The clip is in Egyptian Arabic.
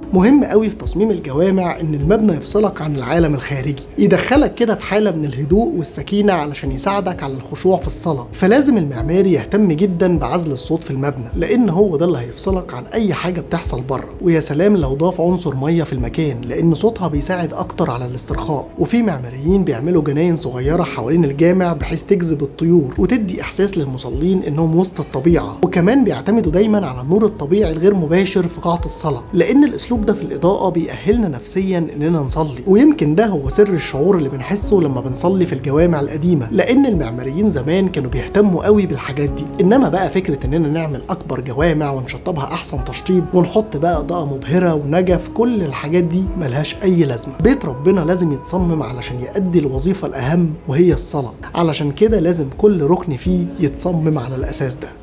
مهم قوي في تصميم الجوامع ان المبنى يفصلك عن العالم الخارجي يدخلك كده في حاله من الهدوء والسكينه علشان يساعدك على الخشوع في الصلاه فلازم المعماري يهتم جدا بعزل الصوت في المبنى لان هو ده اللي هيفصلك عن اي حاجه بتحصل بره ويا سلام لو ضاف عنصر ميه في المكان لان صوتها بيساعد اكتر على الاسترخاء وفي معماريين بيعملوا جناين صغيره حوالين الجامع بحيث تجذب الطيور وتدي احساس للمصلين انهم وسط الطبيعه وكمان بيعتمدوا دايما على النور الطبيعي الغير مباشر في قاعه الصلاه لان الاسلوب ده في الاضاءه بيأهلنا نفسيا اننا نصلي ويمكن ده هو سر الشعور اللي بنحسه لما بنصلي في الجوامع القديمه لان المعماريين زمان كانوا بيهتموا قوي بالحاجات دي انما بقى فكره اننا نعمل اكبر جوامع ونشطبها احسن تشطيب ونحط بقى اضاءه مبهره ونجف كل الحاجات دي ملهاش اي لازمه بيت ربنا لازم يتصمم علشان يأدي الوظيفه الاهم وهي الصلاه علشان كده لازم كل ركن فيه يتصمم على الاساس ده